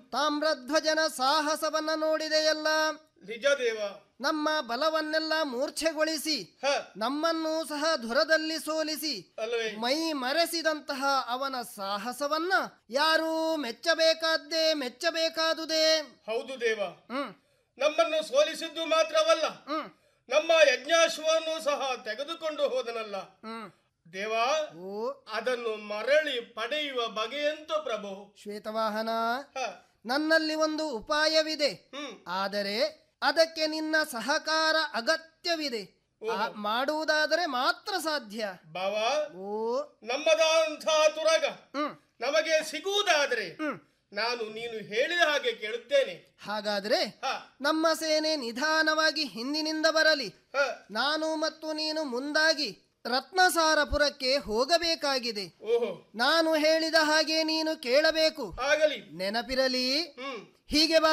ತಾಮ್ರಧ್ವಜನ ಸಾಹಸವನ್ನ ನೋಡಿದೆಯಲ್ಲ ನಿಜ ದೇವ ನಮ್ಮ ಬಲವನ್ನೆಲ್ಲ ಮೂರ್ಛೆಗೊಳಿಸಿ ಹ ನಮ್ಮನ್ನೂ ಸಹ ಧುರದಲ್ಲಿ ಸೋಲಿಸಿ ಅಲ್ವೇ ಮೈ ಮರೆಸಿದಂತಹ ಅವನ ಸಾಹಸವನ್ನ ಯಾರೂ ಮೆಚ್ಚಬೇಕಾದ್ದೇ ಮೆಚ್ಚಬೇಕಾದುದೇ ಹೌದು ದೇವ ಹ್ಮ್ ನಮ್ಮನ್ನು ಸೋಲಿಸಿದ್ದು ಮಾತ್ರವಲ್ಲ ಹ್ಮ್ ನಮ್ಮ ಯಜ್ಞಾಶ್ವವನ್ನು ಸಹ ತೆಗೆದುಕೊಂಡು ಹೋದನಲ್ಲ ಹ್ಮ್ ದೇವ ಓ ಅದನ್ನು ಮರಳಿ ಪಡೆಯುವ ಬಗೆಯಂತೂ ಪ್ರಭು ಶ್ವೇತವಾಹನ ಹ ನನ್ನಲ್ಲಿ ಒಂದು ಉಪಾಯವಿದೆ ಹ್ಮ್ ಆದರೆ ಅದಕ್ಕೆ ನಿನ್ನ ಸಹಕಾರ ಅಗತ್ಯವಿದೆ ಆ- ಮಾಡುವುದಾದರೆ ಮಾತ್ರ ಸಾಧ್ಯ ಬಾವ ಓ ನಮ್ಮದಂಥ ತುರಗ ಹ್ಮ್ ನಮಗೆ ಸಿಗುವುದಾದರೆ ಹ್ಮ್ ನಾನು ನೀನು ಹೇಳಿದ ಹಾಗೆ ಕೇಳುತ್ತೇನೆ ಹಾಗಾದ್ರೆ ಹ ನಮ್ಮ ಸೇನೆ ನಿಧಾನವಾಗಿ ಹಿಂದಿನಿಂದ ಬರಲಿ ಹ ನಾನು ಮತ್ತು ನೀನು ಮುಂದಾಗಿ ರತ್ನಸಾರಪುರಕ್ಕೆ ಹೋಗಬೇಕಾಗಿದೆ ಓಹೋ ನಾನು ಹೇಳಿದ ಹಾಗೆ ನೀನು ಕೇಳಬೇಕು ಆಗಲಿ ನೆನಪಿರಲಿ ಹ್ಮ್ ಹೀಗೆ ಬಾ